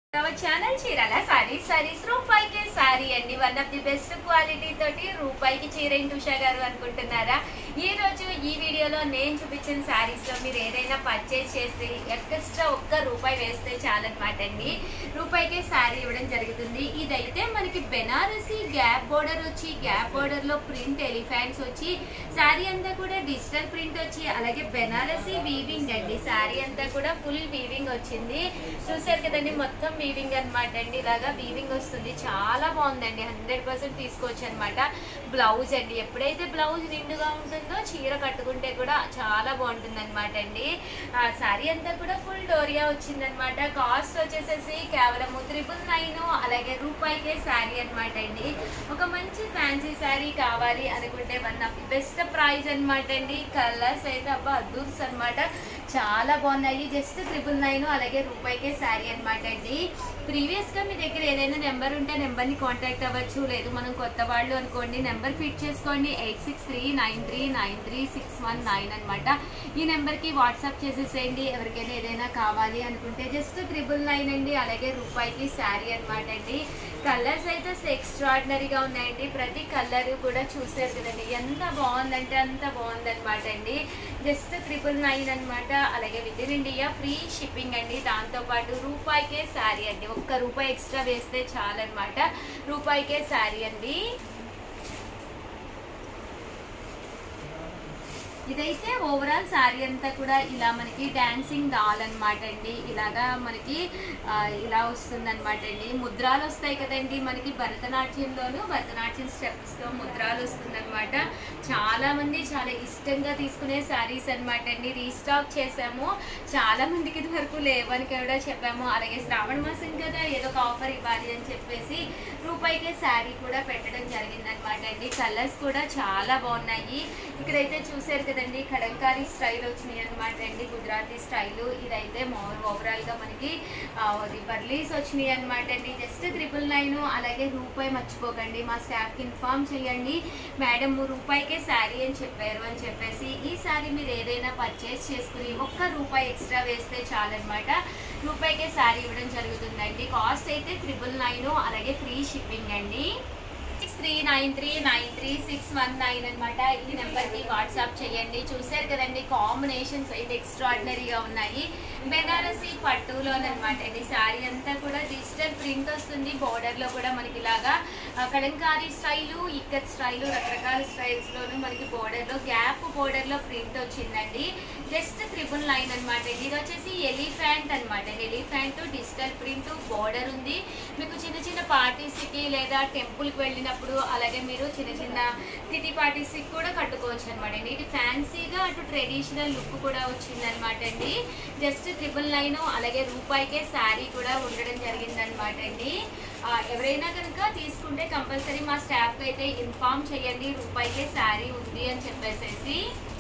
our channel Chirala sari saris రూపాయికే సారీ అండి one of the best quality తోటి రూపాయికి చీర ఏంటి ఉషా గారు అనుకుంటున్నారా ఈ రోజు ఈ వీడియోలో నేను చూపించిన సారీస్ లో మీరు ఏదైనా పర్చేస్ చేసి ఎక్స్ట్రా ఒక్క రూపాయి వేస్తే చాలన్నమాట అండి రూపాయికే సారీ ఇవ్వడం జరుగుతుంది ఇదైతే మనకి బెనారసి గ్యాప్ బోర్డర్ వచ్చి గ్యాప్ బోర్డర్ లో ప్రింట్ ఎలిఫాంట్స్ వచ్చి సారీ అంతా కూడా డిజిటల్ ప్రింట్ వచ్చి అలాగే బెనారసి వీవింగ్ అండి సారీ అంతా కూడా ఫుల్ వీవింగ్ వచ్చింది చూసారు కదండి మొత్తం వీవింగ్ అన్నమాట అండి ఇలాగా వీవింగ్ వస్తుంది చాలా బాగుందండి హండ్రెడ్ పర్సెంట్ తీసుకోవచ్చు అనమాట బ్లౌజ్ అండి ఎప్పుడైతే బ్లౌజ్ నిండుగా ఉంటుందో చీర కట్టుకుంటే కూడా చాలా బాగుంటుంది అనమాట అండి ఆ సారీ అంతా కూడా ఫుల్ డోరియా వచ్చిందనమాట కాస్ట్ వచ్చేసేసి కేవలం త్రిపుల్ నైన్ అలాగే రూపాయికే శారీ అనమాట అండి ఒక మంచి ఫ్యాన్సీ శారీ కావాలి అనుకుంటే one of the best price అనమాట అండి కలర్స్ అయితే అబ్బా అద్దుర్స్ అనమాట చాలా బాగున్నాయి జస్ట్ త్రిపుల్ నైన్ అలాగే రూపాయికే శారీ అనమాట అండి ప్రీవియస్ గా మీ దగ్గర ఏదైనా నెంబర్ ఉంటే నెంబర్ ని కాంటాక్ట్ అవ్వచ్చు లేదు మనం కొత్త వాళ్ళు అనుకోండి నెంబర్ ఫిట్ చేసుకోండి eight six three nine three nine three six one nine అనమాట ఈ నెంబర్ కి వాట్సాప్ చేసేసేయండి ఎవరికైనా ఏదైనా కావాలి అనుకుంటే జస్ట్ త్రిబుల్ నైన్ అండి అలాగే రూపాయికి శారీ అనమాట అండి కలర్స్ అయితే ఎక్స్ట్రాడినరీగా ఉన్నాయండి ప్రతి కలర్ కూడా చూసారు కదండి ఎంత బాగుందంటే అంత బాగుందన్నమాట అండి జస్ట్ త్రిపుల్ నైన్ అనమాట అలాగే with in India free shipping అండి దాంతో పాటు రూపాయికే శారీ అండి ఒక్క రూపాయి ఎక్స్ట్రా వేస్తే చాలన్నమాట రూపాయికే శారీ అండి ఇదైతే ఓవరాల్ శారీ అంతా కూడా ఇలా మనకి డాన్సింగ్ డాల్ అనమాట అండి ఇలాగా మనకి ఆ, ఇలా వస్తుంది అనమాట అండి ముద్రాలు వస్తాయి కదండి మనకి భరతనాట్యంలోను భరతనాట్యం స్టెప్స్ తో ముద్రాలు వస్తుందన్నమాట చాలా మంది చాలా ఇష్టంగా తీసుకునే శారీస్ అనమాట అండి రీస్టాక్ చేసాము చాలా మందికి ఇది వరకు లేవని కూడా చెప్పాము అలాగే శ్రావణ మాసం కదా ఏదో ఒక ఆఫర్ ఇవ్వాలి అని చెప్పేసి రూపాయికే శారీ కూడా పెట్టడం జరిగింది అనమాట అండి కలర్స్ కూడా చాలా బాగున్నాయి ఇక్కడైతే చూసారు కదండి కడంకారీ స్టైల్ వచ్చినాయి అనమాట అండి గుజరాతీ స్టైల్ ఇదైతే ఓవరాల్ గా మనకి ఆ, అది బర్లీస్ వచ్చినాయి అనమాట అండి జస్ట్ త్రిపుల్ నైన్ అలాగే రూపాయి మర్చిపోకండి మా స్టాఫ్ కి ఇన్ఫార్మ్ చేయండి మేడం రూపాయికే శారీ అని చెప్పారు అని చెప్పేసి ఈ శారీ మీరు ఏదైనా పర్చేస్ చేసుకుని ఒక్క రూపాయి ఎక్స్ట్రా వేస్తే చాలన్నమాట రూపాయికే శారీ ఇవ్వడం జరుగుతుందండి కాస్ట్ అయితే త్రిపుల్ నైన్ అలాగే ఫ్రీ షిప్పింగ్ అండి six three nine three nine three six one nine అనమాట ఈ నెంబర్కి వాట్సాప్ చేయండి చూసారు కదండి కాంబినేషన్స్ అయితే ఎక్స్ట్రాడినరీగా ఉన్నాయి బెనారసి పట్టులోనమాట అండి శారీ అంతా కూడా డిజిటల్ ప్రింట్ వస్తుంది border లో కూడా మనకి ఇలాగా ఆ, కలంకారీ స్టైలు ఇక్కత్ స్టైలు రకరకాల స్టైల్స్ లోను మనకి border లో గ్యాప్ లో ప్రింట్ వచ్చిందండి జస్ట్ త్రిబుల్ లైన్ అనమాట ఇది వచ్చేసి ఎలిఫాంట్ అనమాట ఎలిఫాంట్ డిజిటల్ ప్రింట్ బోర్డర్ ఉంది మీకు చిన్న చిన్న parties కి లేదా టెంపుల్ కి వెళ్ళినప్పుడు అలాగే మీరు చిన్న చిన్న కిటీ పార్టీస్ కి కూడా కట్టుకోవచ్చు అనమాట అండి ఇది ఫ్యాన్సీగా అటు ట్రెడిషనల్ లుక్ కూడా వచ్చింది అనమాట అండి జస్ట్ ట్రిపుల్ నైన్ అలాగే రూపాయికే శారీ కూడా ఉండడం జరిగింది అనమాట అండి ఆ, ఎవరైనా కనుక తీసుకుంటే కంపల్సరీ మా స్టాఫ్ అయితే ఇన్ఫార్మ్ చేయండి రూపాయికే శారీ ఉంది అని చెప్పేసేసి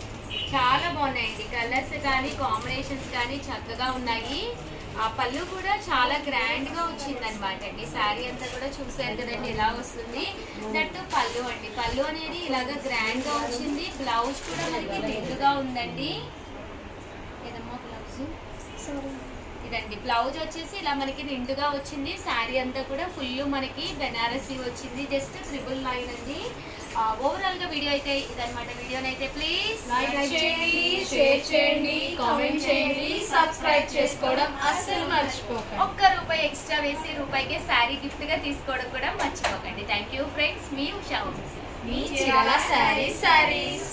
చాలా బాగున్నాయండి కలర్స్ కానీ కాంబినేషన్స్ కానీ చక్కగా ఉన్నాయి ఆ పళ్ళు కూడా చాలా గ్రాండ్ గా వచ్చింది అనమాట అండి శారీ అంతా కూడా చూసారు కదండి ఇలా వస్తుంది దట్టు పళ్ళు అండి పళ్ళు అనేది ఇలాగ గ్రాండ్ గా వచ్చింది బ్లౌజ్ కూడా మనకి నిండుగా ఉందండి ఏదమ్మా బ్లౌజ్ ఇదండి బ్లౌజ్ వచ్చేసి ఇలా మనకి నిండుగా వచ్చింది శారీ అంతా కూడా ఫుల్ మనకి బెనారసీ వచ్చింది జస్ట్ ట్రిపుల్ నైన్ అండి ఓవరాల్ గా వీడియో అయితే ఇదన్నమాట వీడియోని అయితే ప్లీజ్ లైక్ చేయండి షేర్ చేయండి కామెంట్ చేయండి సబ్స్క్రైబ్ చేసుకోవడం అస్సలు మర్చిపోకండి ఒక్క రూపాయి ఎక్స్ట్రా వేసి రూపాయికి శారీ గిఫ్ట్ గా తీసుకోవడం కూడా మర్చిపోకండి థ్యాంక్ యూ ఫ్రెండ్స్ మీ ఉషా వంశీ. మీ చీరాల శారీస్ శారీస్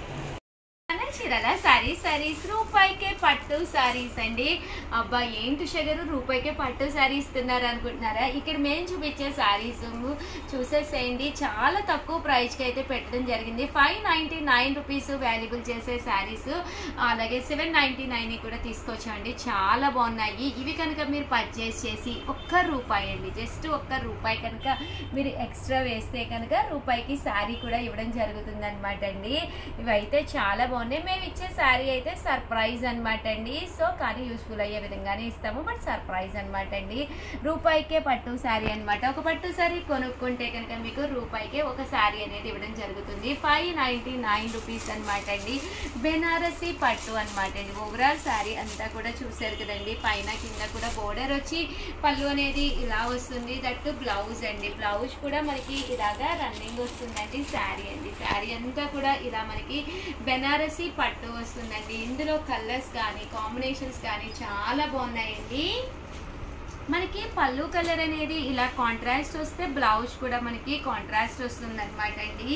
మన చీరల సారీ సారీస్ రూపాయికే పట్టు సారీస్ అండి అబ్బా ఏంటి షగరు రూపాయికే పట్టు సారీ ఇస్తున్నారు అనుకుంటున్నారా ఇక్కడ మేము చూపించే సారీస్ చూసేసేయండి చాలా తక్కువ ప్రైస్ కి అయితే పెట్టడం జరిగింది five ninety nine rupees valuable చేసే సారీస్ అలాగే సెవెన్ నైన్టీ నైన్ కూడా తీసుకొచ్చామండి చాలా బాగున్నాయి ఇవి కనుక మీరు పర్చేస్ చేసి ఒక్క రూపాయి అండి జస్ట్ ఒక్క రూపాయి కనుక మీరు ఎక్స్ట్రా వేస్తే కనుక రూపాయికి శారీ కూడా ఇవ్వడం జరుగుతుంది అనమాట అండి ఇవైతే చాలా బాగున్నాయి మేము ఇచ్చే శారీ అయితే సర్ప్రైజ్ అనమాట అండి సో కానీ యూస్ఫుల్ అయ్యే విధంగానే ఇస్తాము బట్ సర్ప్రైజ్ అనమాట అండి రూపాయికే పట్టు శారీ అనమాట ఒక పట్టు శారీ కొనుక్కుంటే కనుక మీకు రూపాయికే ఒక శారీ అనేది ఇవ్వడం జరుగుతుంది ఫైవ్ నైంటీ నైన్ రూపీస్ అనమాట అండి బెనారసి పట్టు అనమాట అండి ఓవరాల్ శారీ అంతా కూడా చూసారు కదండి పైన కింద కూడా బోర్డర్ వచ్చి పళ్ళు అనేది ఇలా వస్తుంది దట్టు బ్లౌజ్ అండి బ్లౌజ్ కూడా మనకి ఇలాగా రన్నింగ్ వస్తుందండి శారీ అండి శారీ అంతా కూడా ఇలా మనకి బెనారసి పట్టు వస్తుందండి ఇందులో కలర్స్ కానీ కాంబినేషన్స్ కానీ చాలా బాగున్నాయండి మనకి పళ్ళు కలర్ అనేది ఇలా కాంట్రాస్ట్ వస్తే బ్లౌజ్ కూడా మనకి కాంట్రాస్ట్ వస్తుంది అనమాట అండి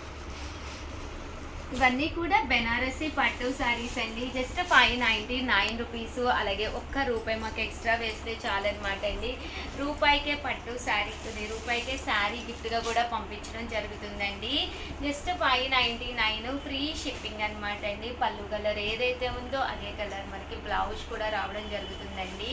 ఇవన్నీ కూడా బెనారసి పట్టు సారీస్ అండి just five ninety nine rupees అలాగే ఒక్క రూపాయి మాకు ఎక్స్ట్రా వేస్తే చాలన్నమాట అండి రూపాయికే పట్టు శారీ రూపాయికే శారీ గిఫ్ట్గా కూడా పంపించడం జరుగుతుందండి just five ninety nine free shipping అనమాట అండి పళ్ళు కలర్ ఏదైతే ఉందో అదే కలర్ మనకి బ్లౌజ్ కూడా రావడం జరుగుతుందండి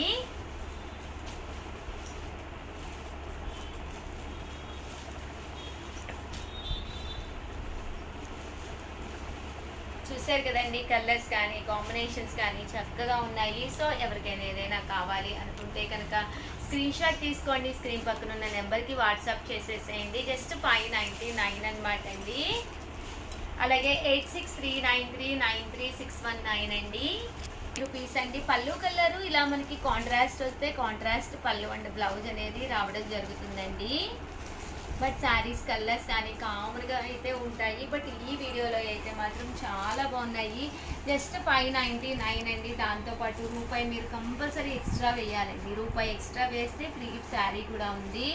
చూసారు కదండి కలర్స్ కానీ కాంబినేషన్స్ కానీ చక్కగా ఉన్నాయి సో ఎవరికైనా ఏదైనా కావాలి అనుకుంటే కనుక స్క్రీన్ షాట్ తీసుకోండి స్క్రీన్ పక్కన ఉన్న నెంబర్కి వాట్సాప్ చేసేసేయండి జస్ట్ ఫైవ్ నైంటీ నైన్ అనమాట అండి అలాగే eight six three nine three nine three six one nine అండి రూపీస్ అండి పళ్ళు కలరు ఇలా మనకి కాంట్రాస్ట్ వస్తే కాంట్రాస్ట్ పళ్ళు అండ్ బ్లౌజ్ అనేది రావడం జరుగుతుందండి బట్ శారీస్ కలర్స్ కానీ కామన్గా అయితే ఉంటాయి బట్ ఈ వీడియోలో అయితే మాత్రం చాలా బాగున్నాయి జస్ట్ ఫైవ్ నైంటీ నైన్ అండి దాంతోపాటు రూపాయి మీరు కంపల్సరీ ఎక్స్ట్రా వేయాలండి రూపాయి ఎక్స్ట్రా వేస్తే ఫ్రీ శారీ కూడా ఉంది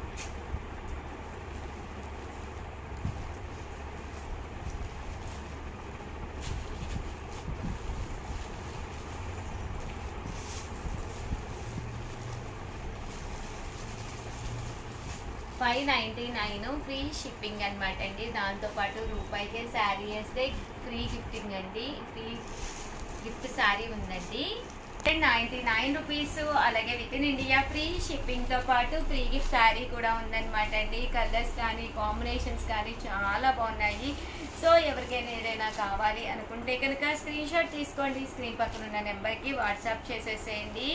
five ninety nine free shipping అనమాట అండి దాంతోపాటు రూపాయికే శారీ వేస్తే ఫ్రీ గిఫ్టింగ్ అండి ఫ్రీ గిఫ్ట్ శారీ ఉందండి నైంటీ నైన్ రూపీస్ అలాగే విత్ ఇన్ ఇండియా ఫ్రీ షిప్పింగ్తో పాటు ఫ్రీ గిఫ్ట్ శారీ కూడా ఉందన్నమాట అండి కలర్స్ కానీ కాంబినేషన్స్ కానీ చాలా బాగున్నాయి సో ఎవరికైనా ఏదైనా కావాలి అనుకుంటే కనుక స్క్రీన్ షాట్ తీసుకోండి స్క్రీన్ పక్కన ఉన్న నెంబర్కి వాట్సాప్ చేసేసేయండి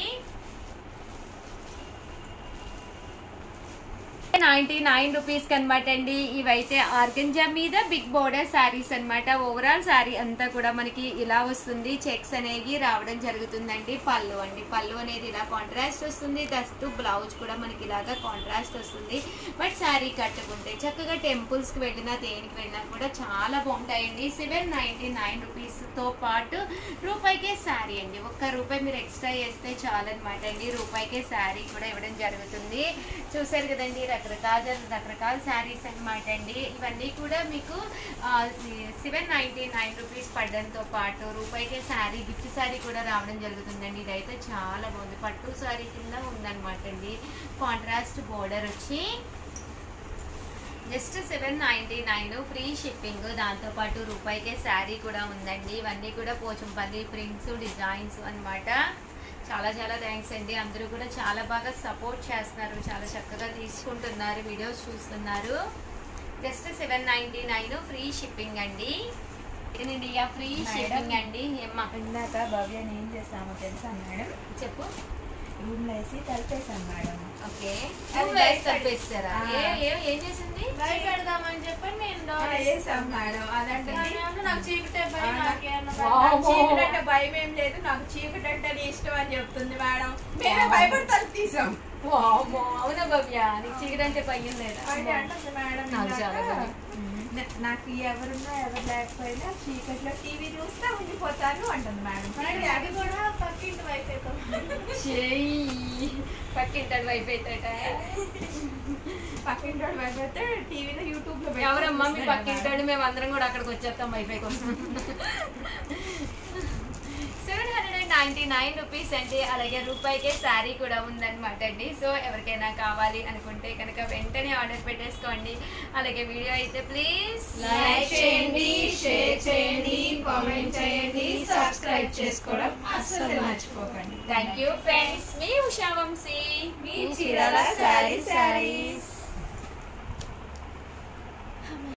నైన్టీ నైన్ రూపీస్ అనమాట అండి ఇవైతే ఆర్గంజా మీద బిగ్ బోర్డర్ శారీస్ అన్నమాట ఓవరాల్ శారీ అంతా కూడా మనకి ఇలా వస్తుంది చెక్స్ అనేవి రావడం జరుగుతుందండి పళ్ళు అండి పళ్ళు అనేది ఇలా కాంట్రాస్ట్ వస్తుంది దస్తు బ్లౌజ్ కూడా మనకి ఇలాగా కాంట్రాస్ట్ వస్తుంది బట్ శారీ కట్టుకుంటే చక్కగా టెంపుల్స్కి వెళ్ళినా దేనికి వెళ్ళినా కూడా చాలా బాగుంటాయండి సెవెన్ నైంటీ నైన్ రూపీస్తో పాటు రూపాయికే శారీ అండి ఒక్క రూపాయి మీరు ఎక్స్ట్రా వేస్తే చాలన్నమాట అండి రూపాయికే శారీ కూడా ఇవ్వడం జరుగుతుంది చూసారు కదండి రకరకాల రకరకాల శారీస్ అన్నమాట అండి ఇవన్నీ కూడా మీకు సెవెన్ నైంటీ నైన్ రూపీస్ పడడంతో పాటు రూపాయికే శారీ గిఫ్ట్ శారీ కూడా రావడం జరుగుతుందండి ఇదైతే చాలా బాగుంది పట్టు శారీ కింద ఉందన్నమాట అండి కాంట్రాస్ట్ బోర్డర్ వచ్చి just seven ninety nine free shipping దాంతోపాటు రూపాయికే శారీ కూడా ఉందండి ఇవన్నీ కూడా పోచంపల్లి ప్రింట్స్ డిజైన్స్ అన్నమాట చాలా చాలా థ్యాంక్స్ అండి అందరూ కూడా చాలా బాగా సపోర్ట్ చేస్తున్నారు చాలా చక్కగా తీసుకుంటున్నారు వీడియోస్ చూస్తున్నారు just seven ninety nine free shipping అండి ఇండియా ఫ్రీ షిప్పింగ్ అండి ఏమ్మా ఇందాక భవ్యని ఏం చేస్తామో తెలుసా మేడం చెప్పు రూమ్ లో వేసి తలిపేసాం మేడం ఓకే అది వేసి బయట- తప్పేస్తారా ఆ. ఏ- ఏ- ఏం చేసింది బయట పెడదామని చెప్పి నేను డోర్ వేసాం మేడం అదంటే నాకు చీకటి భయం నాకేమన్నా భయం. వామ్మో. నాకు చీకటి అంటే భయం ఏం లేదు నాకు చీకటి అంటే ఇష్టం అని చెప్తుంది మేడం మేమే భయపడి తలుపు తీసాం వామ్మో, అవునా భవ్య నీకు చీకటి అంటే భయం లేదా అంటే అంటుంది మేడం నాకు ఇందాక, చాలా భయం. నా- నాకు ఎవరున్నా ఎవరు లేకపోయినా చీకట్లో టీవీ చూస్తా ఉండిపోతాను అంటుంది మేడం కానీ అది కూడా పక్కింటి వైపు చెయ్యి పక్కింటాడు వైపు అవుతాట పక్కింటి వాడు వైపు అయితే టీవీలో యూట్యూబ్ లో పెట్టి ఎవరమ్మా మీ చూస్తాడు పక్కింటాడు మేము అందరం కూడా అక్కడికి వచ్చేస్తాం వైఫై కోసం seven hundred and ninety nine rupees అండి అలాగే రూపాయికే శారీ కూడా ఉందన్నమాట అండి సో ఎవరికైనా కావాలి అనుకుంటే కనుక వెంటనే ఆర్డర్ పెట్టేసుకోండి అలాగే వీడియో అయితే ప్లీజ్ లైక్ చేయండి షేర్ చేయండి కామెంట్ చేయండి సబ్స్క్రైబ్ చేసుకోవడం అస్సలు మర్చిపోకండి థ్యాంక్ యూ ఫ్రెండ్స్ మీ ఉషా వంశీ మీ చీరాల శారీ శారీస్